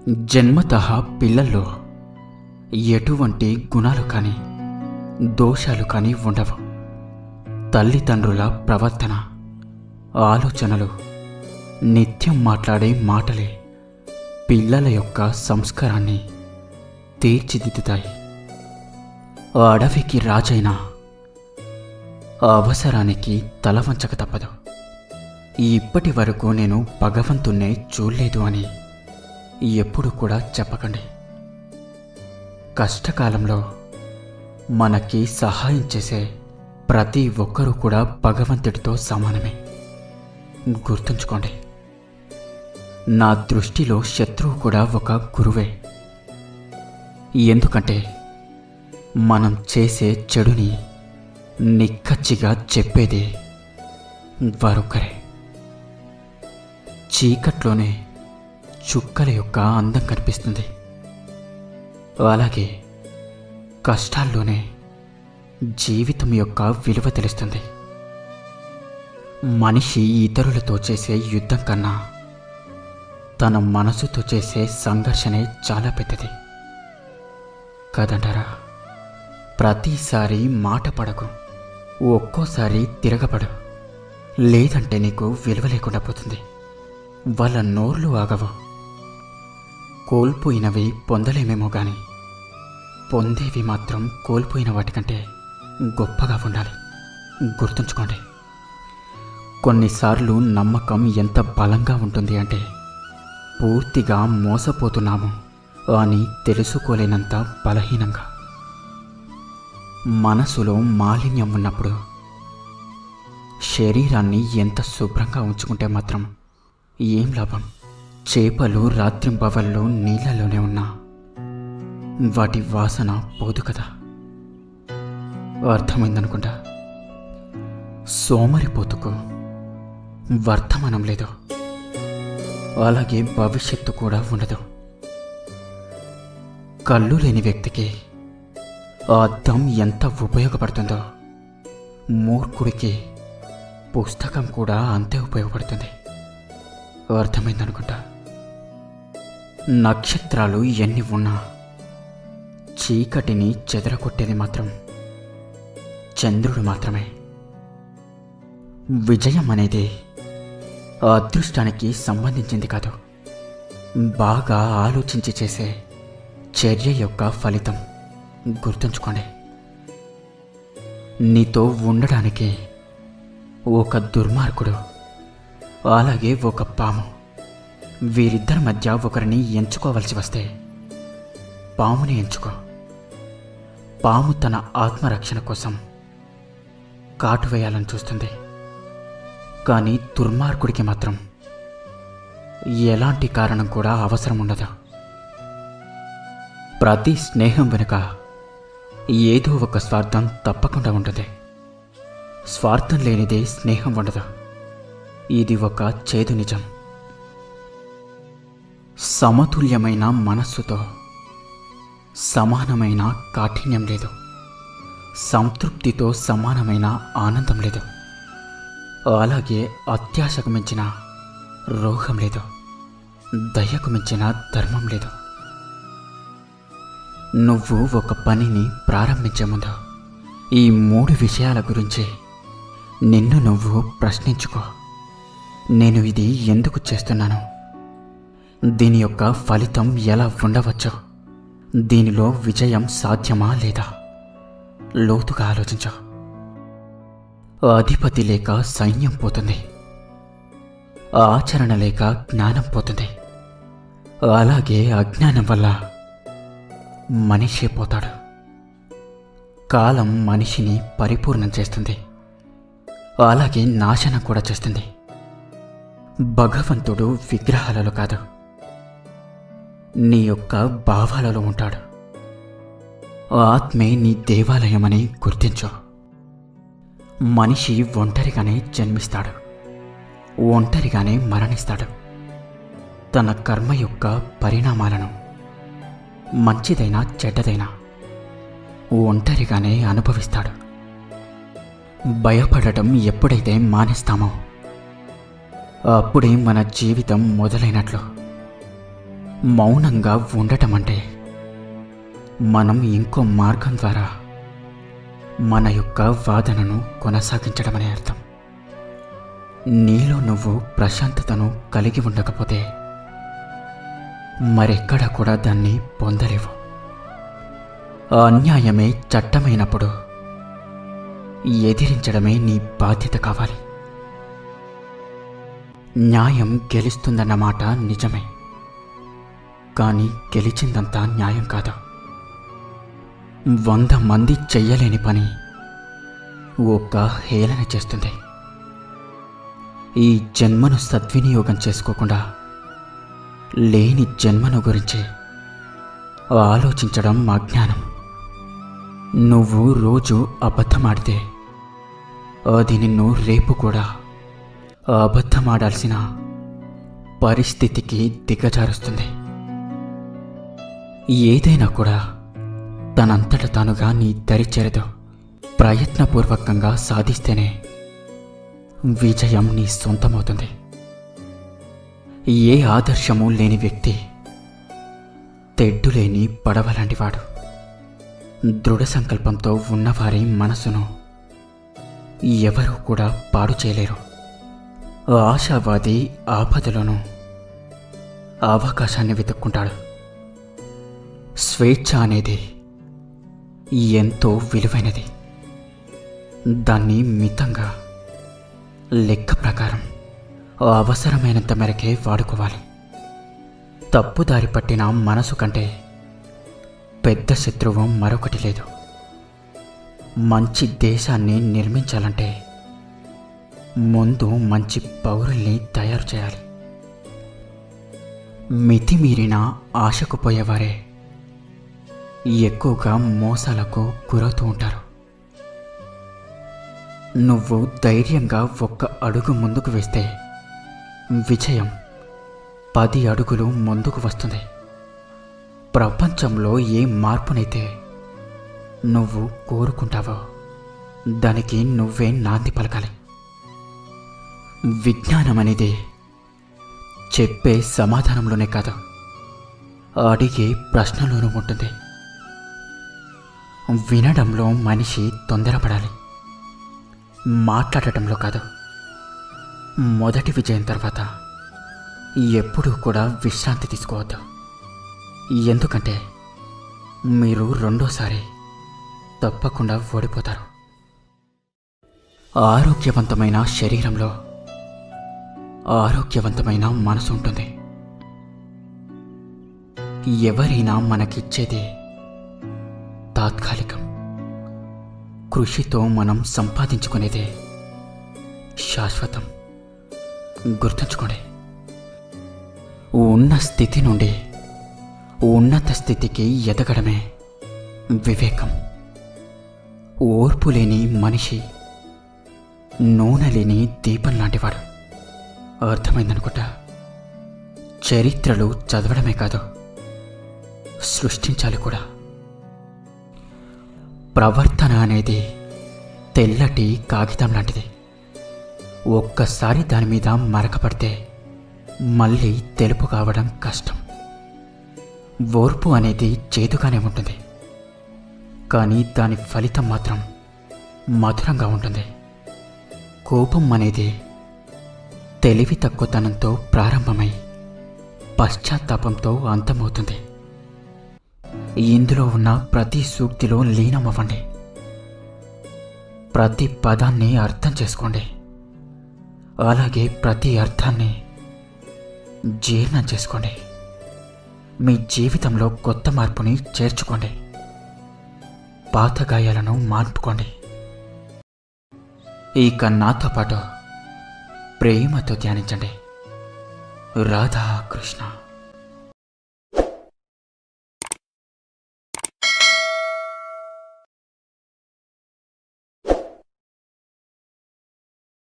జన్మత పిల్లల్లో ఎటువంటి గుణాలు కానీ దోషాలు కానీ ఉండవు తల్లిదండ్రుల ప్రవర్తన ఆలోచనలు నిత్యం మాట్లాడే మాటలే పిల్లల యొక్క సంస్కారాన్ని తీర్చిదిద్దుతాయి ఆ అడవికి రాజైన ఆ అవసరానికి తల వంచక తప్పదు ఇప్పటి వరకు నేను భగవంతుణ్ణే చూడలేదు అని ఎప్పుడు కూడా చెప్పకండి కష్టకాలంలో మనకి సహాయం చేసే ప్రతి ఒక్కరూ కూడా భగవంతుడితో సమానమే గుర్తుంచుకోండి నా దృష్టిలో శత్రువు కూడా ఒక గురువే ఎందుకంటే మనం చేసే చెడుని నిక్కచ్చిగా చెప్పేది వారొక్కరే చీకట్లోనే చుక్కల యొక్క అందం కనిపిస్తుంది అలాగే కష్టాల్లోనే జీవితం యొక్క విలువ తెలుస్తుంది మనిషి ఇతరులతో చేసే యుద్ధం కన్నా తన మనసుతో చేసే సంఘర్షణే చాలా పెద్దది కదంటారా ప్రతిసారి మాట పడకు ఒక్కోసారి తిరగబడు లేదంటే నీకు విలువ లేకుండా పోతుంది వాళ్ళ నోర్లు ఆగవు కోల్పోయినవి పొందలేమేమో గాని పొందేవి మాత్రం కోల్పోయిన వాటికంటే గొప్పగా ఉండాలి గుర్తుంచుకోండి కొన్నిసార్లు నమ్మకం ఎంత బలంగా ఉంటుంది అంటే పూర్తిగా మోసపోతున్నాము అని తెలుసుకోలేనంత బలహీనంగా మనసులో మాలిన్యం ఉన్నప్పుడు శరీరాన్ని ఎంత శుభ్రంగా ఉంచుకుంటే మాత్రం ఏం లాభం చేపలు రాత్రింబవళ్ళు నీళ్ళలోనే ఉన్నా వాటి వాసన పోదు కదా అర్థమైందనుకుంటా సోమరిపోతుకు వర్తమానం లేదు అలాగే భవిష్యత్తు కూడా ఉండదు కళ్ళు లేని వ్యక్తికి ఆ అద్దం ఎంత ఉపయోగపడుతుందో మూర్ఖుడికి పుస్తకం కూడా అంతే ఉపయోగపడుతుంది అర్థమైందనుకుంటా నక్షత్రాలు ఎన్ని ఉన్నా చీకటిని చెదరగొట్టేది మాత్రం చంద్రుడు మాత్రమే విజయం అనేది ఆ అదృష్టానికి సంబంధించింది కాదు బాగా ఆలోచించి చేసే చర్య యొక్క ఫలితం గుర్తుంచుకోండి నీతో ఉండడానికి ఒక దుర్మార్గుడు అలాగే ఒక పాము వీరిద్దరి మధ్య ఒకరిని ఎంచుకోవలసి వస్తే పాముని ఎంచుకో పాము తన ఆత్మరక్షణ కోసం కాటు వేయాలని చూస్తుంది కానీ దుర్మార్గుడికి మాత్రం ఎలాంటి కారణం కూడా అవసరం ఉండదు ప్రతి స్నేహం వెనుక ఏదో ఒక స్వార్థం తప్పకుండా ఉంటుంది స్వార్థం లేనిదే స్నేహం ఉండదు ఇది ఒక చేదు నిజం సమతుల్యమైన మనస్సుతో సమానమైన కాఠిన్యం లేదు సంతృప్తితో సమానమైన ఆనందం లేదు అలాగే అత్యాశకు మించిన రోగం లేదు దయకు మించిన ధర్మం లేదు నువ్వు ఒక పనిని ప్రారంభించే ముందు ఈ మూడు విషయాల గురించి నిన్ను నువ్వు ప్రశ్నించుకో నేను ఇది ఎందుకు చేస్తున్నాను దీని యొక్క ఫలితం ఎలా ఉండవచ్చు దీనిలో విజయం సాధ్యమా లేదా లోతుగా ఆలోచించు అధిపతి లేక సైన్యం పోతుంది ఆచరణ లేక జ్ఞానం పోతుంది అలాగే అజ్ఞానం వల్ల మనిషి పోతాడు కాలం మనిషిని పరిపూర్ణం చేస్తుంది అలాగే నాశనం కూడా చేస్తుంది భగవంతుడు విగ్రహాలలో కాదు నీ యొక్క భావాలలో ఉంటాడు ఆత్మే నీ దేవాలయమని గుర్తించు మనిషి ఒంటరిగానే జన్మిస్తాడు ఒంటరిగానే మరణిస్తాడు తన కర్మ యొక్క పరిణామాలను మంచిదైనా చెడ్డదైనా ఒంటరిగానే అనుభవిస్తాడు భయపడటం ఎప్పుడైతే మానేస్తామో అప్పుడే మన జీవితం మొదలైనట్లు మౌనంగా ఉండటం అంటే మనం ఇంకో మార్గం ద్వారా మన యొక్క వాదనను కొనసాగించడమనే అర్థం నీలో నువ్వు ప్రశాంతతను కలిగి ఉండకపోతే మరెక్కడా కూడా దాన్ని పొందలేవు ఆ అన్యాయమే చట్టమైనప్పుడు ఎదిరించడమే నీ బాధ్యత కావాలి న్యాయం గెలుస్తుందన్న మాట నిజమే కానీ గెలిచిందంతా న్యాయం కాదు వంద మంది చెయ్యలేని పని ఒక్క హేళన చేస్తుంది ఈ జన్మను సద్వినియోగం చేసుకోకుండా లేని జన్మను గురించి ఆలోచించడం అజ్ఞానం నువ్వు రోజు అబద్ధమాడితే అది నిన్ను రేపు కూడా అబద్ధమాడాల్సిన పరిస్థితికి దిగజారుస్తుంది ఏదైనా కూడా తనంతట తానుగా నీ దరి చేరదు ప్రయత్నపూర్వకంగా సాధిస్తేనే విజయం నీ సొంతమవుతుంది ఏ ఆదర్శము లేని వ్యక్తి తెడ్డు లేని పడవ లాంటివాడు దృఢ సంకల్పంతో ఉన్నవారి మనసును ఎవరూ కూడా పాడు చేయలేరు ఆశావాది ఆపదలోనూ అవకాశాన్ని వెతుక్కుంటాడు స్వేచ్ఛ అనేది ఎంతో విలువైనది దాన్ని మితంగా లెక్క ప్రకారం అవసరమైనంత మేరకే వాడుకోవాలి తప్పుదారి పట్టిన మనసు కంటే పెద్ద శత్రువు మరొకటి లేదు మంచి దేశాన్ని నిర్మించాలంటే ముందు మంచి పౌరుల్ని తయారు చేయాలి మితిమీరిన ఆశకు పోయేవారే ఎక్కువగా మోసాలకు గురవుతూ ఉంటారు నువ్వు ధైర్యంగా ఒక్క అడుగు ముందుకు వేస్తే విజయం పది అడుగులు ముందుకు వస్తుంది ప్రపంచంలో ఏ మార్పునైతే నువ్వు కోరుకుంటావో దానికి నువ్వే నాంది పలకాలి విజ్ఞానం అనేది చెప్పే సమాధానంలోనే కాదు అడిగే ప్రశ్నలోనూ ఉంటుంది వినడంలో మనిషి తొందరపడాలి మాట్లాడటంలో కాదు మొదటి విజయం తర్వాత ఎప్పుడూ కూడా విశ్రాంతి తీసుకోవద్దు ఎందుకంటే మీరు రెండోసారి తప్పకుండా ఓడిపోతారు ఆరోగ్యవంతమైన శరీరంలో ఆరోగ్యవంతమైన మనసు ఉంటుంది ఎవరైనా మనకిచ్చేది తాత్కాలికం కృషితో మనం సంపాదించుకునేదే శాశ్వతం గుర్తుంచుకోండి ఉన్న స్థితి నుండి ఉన్నత స్థితికి ఎదగడమే వివేకం ఓర్పు లేని మనిషి నూనె లేని దీపం లాంటివాడు అర్థమైందనుకుంటా చరిత్రలు చదవడమే కాదు సృష్టించాలి కూడా ప్రవర్తన అనేది తెల్లటి కాగితం లాంటిది ఒక్కసారి దాని మీద మరకపడితే మళ్ళీ తెలుపు కావడం కష్టం ఓర్పు అనేది చేదుగానే ఉంటుంది కానీ దాని ఫలితం మాత్రం మధురంగా ఉంటుంది కోపం అనేది తెలివి తక్కువతనంతో ప్రారంభమై పశ్చాత్తాపంతో అంతమవుతుంది ఇందులో ఉన్న ప్రతి సూక్తిలో లీనమవ్వండి ప్రతి పదాన్ని అర్థం చేసుకోండి అలాగే ప్రతి అర్థాన్ని జీర్ణం చేసుకోండి మీ జీవితంలో కొత్త మార్పుని చేర్చుకోండి పాత గాయాలను మార్పుకోండి ఇక నాతో పాటు ప్రేమతో ధ్యానించండి రాధా కృష్ణ